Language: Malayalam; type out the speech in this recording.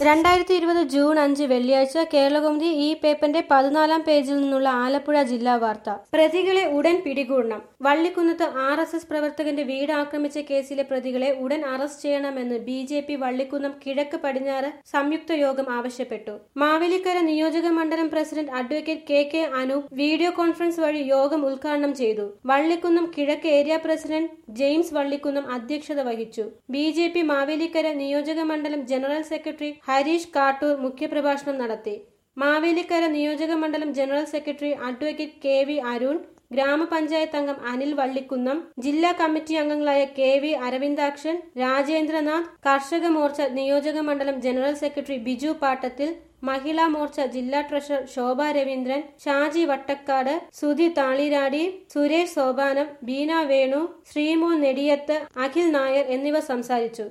രണ്ടായിരത്തി ഇരുപത് ജൂൺ അഞ്ച് വെള്ളിയാഴ്ച കേരളകൗമുദി ഈ പേപ്പറിന്റെ പതിനാലാം പേജിൽ നിന്നുള്ള ആലപ്പുഴ ജില്ലാ വാർത്ത പ്രതികളെ ഉടൻ പിടികൂടണം വള്ളിക്കുന്നത്ത് ആർ എസ് എസ് പ്രവർത്തകന്റെ വീട് ആക്രമിച്ച കേസിലെ പ്രതികളെ ഉടൻ അറസ്റ്റ് ചെയ്യണമെന്ന് ബി ജെ പി വള്ളിക്കുന്നം കിഴക്ക് പടിഞ്ഞാറ് സംയുക്ത യോഗം ആവശ്യപ്പെട്ടു മാവേലിക്കര നിയോജക മണ്ഡലം president advocate K K Anoop video conference വഴി യോഗം ഉദ്ഘാടനം ചെയ്തു വള്ളിക്കുന്നം കിഴക്ക് ഏരിയ പ്രസിഡന്റ് ജെയിംസ് വള്ളിക്കുന്നം അധ്യക്ഷത വഹിച്ചു ബി ജെ പി മാവേലിക്കര നിയോജക മണ്ഡലം ജനറൽ സെക്രട്ടറി ഹരീഷ് കാട്ടൂർ മുഖ്യപ്രഭാഷണം നടത്തി മാവേലിക്കര നിയോജക മണ്ഡലം general secretary advocate K V Arun grama panchayat അംഗം അനിൽ വള്ളിക്കുന്നം ജില്ലാ കമ്മിറ്റി അംഗങ്ങളായ കെ വി അരവിന്ദാക്ഷൻ രാജേന്ദ്രനാഥ് കർഷക മോർച്ച നിയോജക മണ്ഡലം ജനറൽ സെക്രട്ടറി ബിജു പാട്ടത്തിൽ മഹിളാ മോർച്ച ജില്ലാ ട്രഷറർ ശോഭ രവീന്ദ്രൻ ഷാജി വട്ടക്കാട് സുധി താളിരാടി സുരേഷ് സോപാനം ബീന വേണു ശ്രീമോൻ നെടിയത്ത് അഖിൽ നായർ എന്നിവർ സംസാരിച്ചു